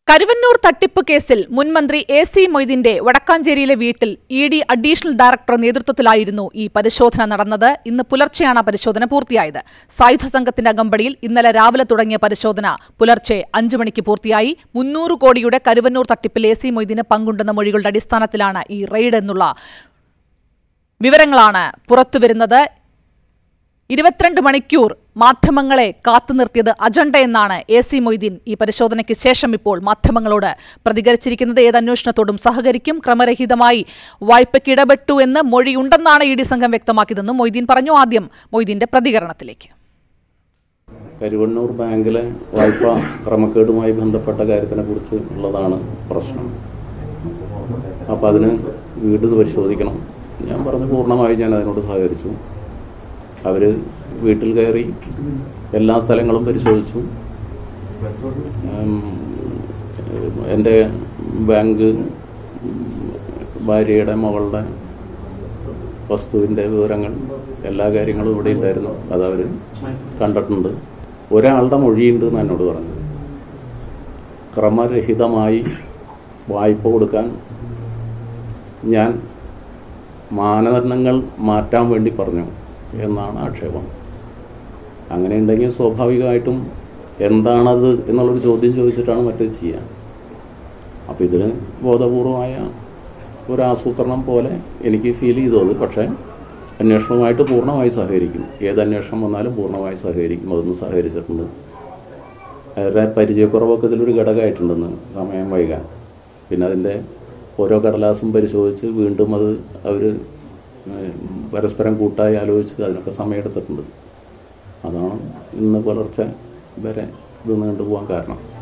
കരുവന്നൂർ തട്ടിപ്പ് കേസിൽ മുൻമന്ത്രി എ സി മൊയ്തീന്റെ വടക്കാഞ്ചേരിയിലെ വീട്ടിൽ ഇ ഡി അഡീഷണൽ ഡയറക്ടർ നേതൃത്വത്തിലായിരുന്നു ഈ പരിശോധന നടന്നത് ഇന്ന് പുലർച്ചെയാണ് പരിശോധന പൂർത്തിയായത് സായുധ സംഘത്തിന്റെ അകമ്പടിയിൽ ഇന്നലെ രാവിലെ തുടങ്ങിയ പരിശോധന പുലർച്ചെ അഞ്ചു മണിക്ക് പൂർത്തിയായി മുന്നൂറ് കോടിയുടെ കരുവന്നൂർ തട്ടിപ്പിൽ എ സി മൊയ്തീന് പങ്കുണ്ടെന്ന മൊഴികളുടെ അടിസ്ഥാനത്തിലാണ് ഈ റെയ്ഡ് എന്നുള്ള വിവരങ്ങളാണ് പുറത്തുവരുന്നത് ഇരുപത്തിരണ്ട് മണിക്കൂർ മാധ്യമങ്ങളെ കാത്തുനിർത്തിയത് അജണ്ട എന്നാണ് എ സി മൊയ്തീൻ ഈ പരിശോധനയ്ക്ക് ശേഷം ഇപ്പോൾ മാധ്യമങ്ങളോട് പ്രതികരിച്ചിരിക്കുന്നത് ഏത് അന്വേഷണത്തോടും സഹകരിക്കും ക്രമരഹിതമായി വായ്പയ്ക്ക് ഇടപെട്ടു എന്ന് മൊഴിയുണ്ടെന്നാണ് ഇ ഡി സംഘം വ്യക്തമാക്കിയതെന്നും മൊയ്തീൻ പറഞ്ഞു ആദ്യം മൊയ്തീന്റെ പ്രതികരണത്തിലേക്ക് കരുവണ്ണൂർ ബാങ്കിലെ വായ്പ ക്രമക്കേടുമായി ബന്ധപ്പെട്ട കാര്യത്തിനെ കുറിച്ച് ഉള്ളതാണ് പ്രശ്നം അപ്പം അതിന് വീട് പരിശോധിക്കണം ഞാൻ പറഞ്ഞു പൂർണ്ണമായി ഞാൻ അതിനോട് സഹകരിച്ചു അവർ വീട്ടിൽ കയറി എല്ലാ സ്ഥലങ്ങളും പരിശോധിച്ചു ഉം, എൻ്റെ ബാങ്ക് ഭാര്യയുടെ മകളുടെ വസ്തുവിൻ്റെ വിവരങ്ങൾ എല്ലാ കാര്യങ്ങളും ഇവിടെ ഉണ്ടായിരുന്നു അതവർ കണ്ടിട്ടുണ്ട് ഒരാളുടെ മൊഴിയുണ്ട് എന്ന് എന്നോട് പറഞ്ഞു ക്രമരഹിതമായി വായ്പ കൊടുക്കാൻ ഞാൻ മാനദണ്ഡങ്ങൾ മാറ്റാൻ വേണ്ടി പറഞ്ഞു എന്നാണ് ആക്ഷേപം അങ്ങനെ ഉണ്ടെങ്കിൽ സ്വാഭാവികമായിട്ടും എന്താണത് എന്നുള്ളൊരു ചോദ്യം ചോദിച്ചിട്ടാണ് മറ്റേത് ചെയ്യുക അപ്പോൾ ഇതിന് ബോധപൂർവമായ ഒരു ആസൂത്രണം പോലെ എനിക്ക് ഫീൽ ചെയ്തു അത് പക്ഷേ അന്വേഷണവുമായിട്ട് പൂർണ്ണമായി സഹകരിക്കും ഏത് അന്വേഷണം വന്നാലും പൂർണ്ണമായി സഹകരിക്കും അതൊന്നും സഹകരിച്ചിട്ടുണ്ട് അവരുടെ പരിചയക്കുറവൊക്കെ ഇതിലൊരു ഘടകമായിട്ടുണ്ടെന്ന് സമയം വൈകാൻ പിന്നെ അതിൻ്റെ ഓരോ കടലാസും പരിശോധിച്ച് വീണ്ടും അത് അവർ പരസ്പരം കൂട്ടായി ആലോചിച്ച് അതിനൊക്കെ സമയമെടുത്തിട്ടുണ്ട് അതാണ് ഇന്ന് പുലർച്ചെ വരെ ഇത് നീണ്ടുപോകാൻ കാരണം